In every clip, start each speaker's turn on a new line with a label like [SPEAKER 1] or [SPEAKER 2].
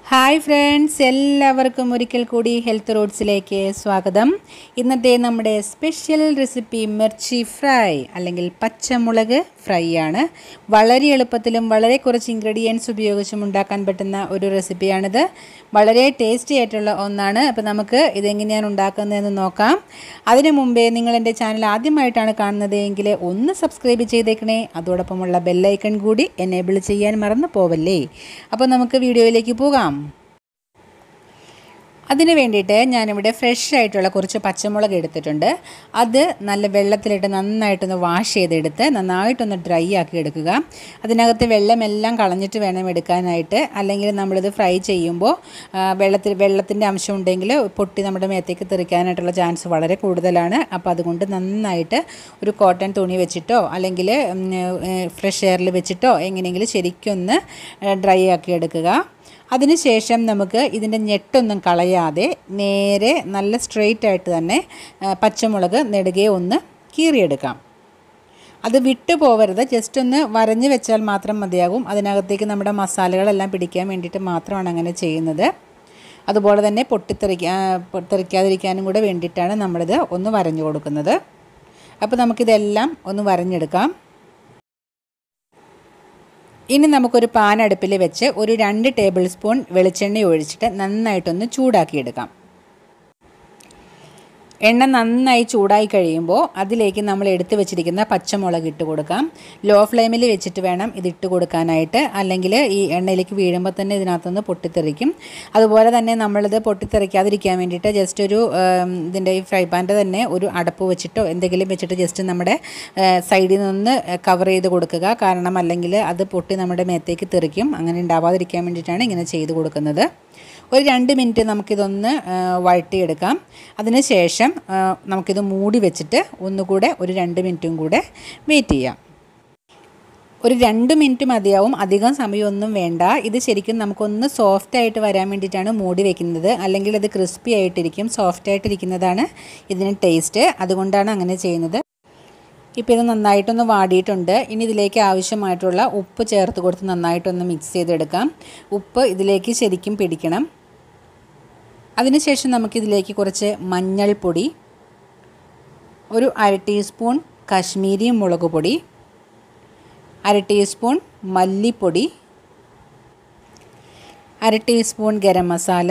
[SPEAKER 1] hi friends എല്ലാവർക്കും ഒരിക്കൽ കൂടി ഹെൽത്ത് റൂട്ട്സിലേക്ക് സ്വാഗതം ഇന്നത്തെ നമ്മുടെ സ്പെഷ്യൽ റെസിപ്പി മിർച്ചി ഫ്രൈ അല്ലെങ്കിൽ പച്ചമുളക് ഫ്രൈ ആണ് വളരെ എളുപ്പത്തിലും വളരെ കുറച്ച് ഇൻഗ്രീഡിയൻസ് ഉപയോഗിച്ചും ഉണ്ടാക്കാൻ പറ്റുന്ന ഒരു റെസിപ്പിയാണിത് വളരെ ടേസ്റ്റി ആയിട്ടുള്ള ഒന്നാണ് അപ്പോൾ നമുക്ക് ഇതെങ്ങനെയാണ് ഉണ്ടാക്കുന്നതെന്ന് നോക്കാം അതിനു മുമ്പേ നിങ്ങൾ എൻ്റെ ചാനൽ ആദ്യമായിട്ടാണ് കാണുന്നത് എങ്കിൽ ഒന്ന് സബ്സ്ക്രൈബ് ചെയ്തേക്കണേ അതോടൊപ്പമുള്ള ബെല്ലൈക്കൺ കൂടി എനേബിൾ ചെയ്യാൻ മറന്നു പോവല്ലേ അപ്പോൾ നമുക്ക് വീഡിയോയിലേക്ക് പോകാം അതിന് വേണ്ടിയിട്ട് ഞാനിവിടെ ഫ്രഷ് ആയിട്ടുള്ള കുറച്ച് പച്ചമുളക് എടുത്തിട്ടുണ്ട് അത് നല്ല വെള്ളത്തിലിട്ട് നന്നായിട്ടൊന്ന് വാഷ് ചെയ്തെടുത്ത് നന്നായിട്ടൊന്ന് ഡ്രൈ ആക്കി എടുക്കുക അതിനകത്ത് വെള്ളമെല്ലാം കളഞ്ഞിട്ട് വേണം എടുക്കാനായിട്ട് അല്ലെങ്കിൽ നമ്മളിത് ഫ്രൈ ചെയ്യുമ്പോൾ വെള്ളത്തിൽ വെള്ളത്തിൻ്റെ അംശം ഉണ്ടെങ്കിൽ പൊട്ടി നമ്മുടെ മേത്തേക്ക് തെറിക്കാനായിട്ടുള്ള ചാൻസ് വളരെ കൂടുതലാണ് അപ്പോൾ അതുകൊണ്ട് നന്നായിട്ട് ഒരു കോട്ടൺ തുണി വെച്ചിട്ടോ അല്ലെങ്കിൽ ഫ്രഷ് എയറിൽ വെച്ചിട്ടോ എങ്ങനെയെങ്കിലും ശരിക്കൊന്ന് ഡ്രൈ ആക്കി എടുക്കുക അതിനുശേഷം നമുക്ക് ഇതിൻ്റെ ഞെട്ടൊന്നും കളയാതെ നേരെ നല്ല സ്ട്രെയിറ്റ് ആയിട്ട് തന്നെ പച്ചമുളക് നെടുകെ ഒന്ന് കീറിയെടുക്കാം അത് വിട്ടു പോവരുത് ജസ്റ്റ് ഒന്ന് വരഞ്ഞ് വെച്ചാൽ മാത്രം മതിയാകും അതിനകത്തേക്ക് നമ്മുടെ മസാലകളെല്ലാം പിടിക്കാൻ വേണ്ടിയിട്ട് മാത്രമാണ് അങ്ങനെ ചെയ്യുന്നത് അതുപോലെ തന്നെ പൊട്ടിത്തെറിക്കാ പൊട്ടിത്തെറിക്കാതിരിക്കാനും കൂടെ വേണ്ടിയിട്ടാണ് നമ്മളിത് ഒന്ന് വരഞ്ഞു കൊടുക്കുന്നത് അപ്പോൾ നമുക്കിതെല്ലാം ഒന്ന് വരഞ്ഞെടുക്കാം ഇനി നമുക്കൊരു പാൻ അടുപ്പിൽ വെച്ച് ഒരു രണ്ട് ടേബിൾ സ്പൂൺ വെളിച്ചെണ്ണ ഒഴിച്ചിട്ട് നന്നായിട്ടൊന്ന് ചൂടാക്കിയെടുക്കാം എണ്ണ നന്നായി ചൂടായി കഴിയുമ്പോൾ അതിലേക്ക് നമ്മൾ എടുത്തു വെച്ചിരിക്കുന്ന പച്ചമുളക് ഇട്ട് കൊടുക്കാം ലോ ഫ്ലെയിമിൽ വെച്ചിട്ട് വേണം ഇത് ഇട്ട് കൊടുക്കാനായിട്ട് അല്ലെങ്കിൽ ഈ എണ്ണയിലേക്ക് വീഴുമ്പോൾ തന്നെ ഇതിനകത്തുനിന്ന് പൊട്ടിത്തെറിക്കും അതുപോലെ തന്നെ നമ്മളിത് പൊട്ടിത്തെറിക്കാതിരിക്കാൻ വേണ്ടിയിട്ട് ജസ്റ്റ് ഒരു ഇതിൻ്റെ ഈ ഫ്രൈ പാൻ്റെ തന്നെ ഒരു അടപ്പ് വെച്ചിട്ടോ എന്തെങ്കിലും വെച്ചിട്ട് ജസ്റ്റ് നമ്മുടെ സൈഡിൽ നിന്ന് കവർ ചെയ്ത് കൊടുക്കുക കാരണം അല്ലെങ്കിൽ അത് പൊട്ടി നമ്മുടെ മേത്തേക്ക് തെറിക്കും അങ്ങനെ ഉണ്ടാവാതിരിക്കാൻ വേണ്ടിയിട്ടാണ് ഇങ്ങനെ ചെയ്ത് കൊടുക്കുന്നത് ഒരു രണ്ട് മിനിറ്റ് നമുക്കിതൊന്ന് വഴട്ടിയെടുക്കാം അതിന് ശേഷം നമുക്കിത് മൂടി വെച്ചിട്ട് ഒന്നുകൂടെ ഒരു രണ്ട് മിനിറ്റും കൂടെ വെയിറ്റ് ചെയ്യാം ഒരു രണ്ട് മിനിറ്റ് മതിയാവും അധികം സമയമൊന്നും വേണ്ട ഇത് ശരിക്കും നമുക്കൊന്ന് സോഫ്റ്റ് ആയിട്ട് വരാൻ വേണ്ടിയിട്ടാണ് മൂടി വെക്കുന്നത് അല്ലെങ്കിൽ അത് ക്രിസ്പി ആയിട്ടിരിക്കും സോഫ്റ്റ് ആയിട്ടിരിക്കുന്നതാണ് ഇതിന് ടേസ്റ്റ് അതുകൊണ്ടാണ് അങ്ങനെ ചെയ്യുന്നത് ഇപ്പോൾ ഇത് നന്നായിട്ടൊന്ന് വാടിയിട്ടുണ്ട് ഇനി ഇതിലേക്ക് ആവശ്യമായിട്ടുള്ള ഉപ്പ് ചേർത്ത് കൊടുത്ത് നന്നായിട്ടൊന്ന് മിക്സ് ചെയ്തെടുക്കാം ഉപ്പ് ഇതിലേക്ക് ശരിക്കും പിടിക്കണം അതിനുശേഷം നമുക്കിതിലേക്ക് കുറച്ച് മഞ്ഞൾപ്പൊടി ഒരു അര ടീസ്പൂൺ കശ്മീരി മുളക് പൊടി അര ടീസ്പൂൺ മല്ലിപ്പൊടി അര ടീസ്പൂൺ ഗരം മസാല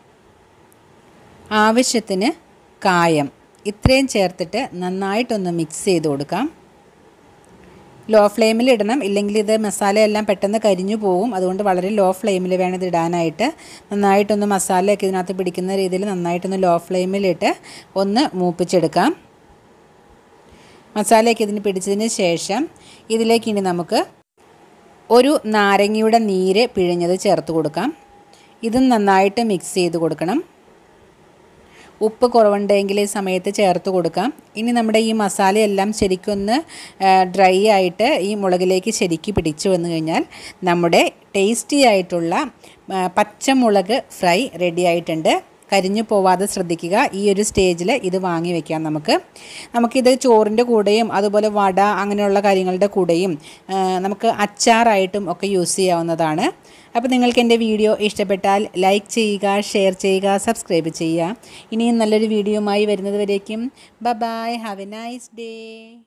[SPEAKER 1] ആവശ്യത്തിന് കായം ഇത്രയും ചേർത്തിട്ട് നന്നായിട്ടൊന്ന് മിക്സ് ചെയ്ത് കൊടുക്കാം ലോ ഫ്ലെയിമിൽ ഇടണം ഇല്ലെങ്കിൽ ഇത് മസാലയെല്ലാം പെട്ടെന്ന് കരിഞ്ഞു പോകും അതുകൊണ്ട് വളരെ ലോ ഫ്ലെയിമിൽ വേണം ഇത് ഇടാനായിട്ട് നന്നായിട്ടൊന്ന് മസാലയൊക്കെ ഇതിനകത്ത് പിടിക്കുന്ന രീതിയിൽ നന്നായിട്ടൊന്ന് ലോ ഫ്ലെയിമിലിട്ട് ഒന്ന് മൂപ്പിച്ചെടുക്കാം മസാലയൊക്കെ ഇതിന് പിടിച്ചതിന് ശേഷം ഇതിലേക്ക് ഇനി നമുക്ക് ഒരു നാരങ്ങയുടെ നീര് പിഴിഞ്ഞത് ചേർത്ത് കൊടുക്കാം ഇതും നന്നായിട്ട് മിക്സ് ചെയ്ത് കൊടുക്കണം ഉപ്പ് കുറവുണ്ടെങ്കിൽ ഈ സമയത്ത് ചേർത്ത് കൊടുക്കാം ഇനി നമ്മുടെ ഈ മസാലയെല്ലാം ശരിക്കൊന്ന് ഡ്രൈ ആയിട്ട് ഈ മുളകിലേക്ക് ശരിക്ക് പിടിച്ചു വന്നു കഴിഞ്ഞാൽ നമ്മുടെ ടേസ്റ്റി ആയിട്ടുള്ള പച്ചമുളക് ഫ്രൈ റെഡി ആയിട്ടുണ്ട് കരിഞ്ഞു പോവാതെ ശ്രദ്ധിക്കുക ഈ ഒരു സ്റ്റേജിൽ ഇത് വാങ്ങി വെക്കാം നമുക്ക് നമുക്കിത് ചോറിൻ്റെ കൂടെയും അതുപോലെ വട അങ്ങനെയുള്ള കാര്യങ്ങളുടെ കൂടെയും നമുക്ക് അച്ചാറായിട്ടും ഒക്കെ യൂസ് ചെയ്യാവുന്നതാണ് അപ്പോൾ നിങ്ങൾക്ക് എൻ്റെ വീഡിയോ ഇഷ്ടപ്പെട്ടാൽ ലൈക്ക് ചെയ്യുക ഷെയർ ചെയ്യുക സബ്സ്ക്രൈബ് ചെയ്യുക ഇനിയും നല്ലൊരു വീഡിയോയുമായി വരുന്നത് വരേക്കും ബ bye have a nice day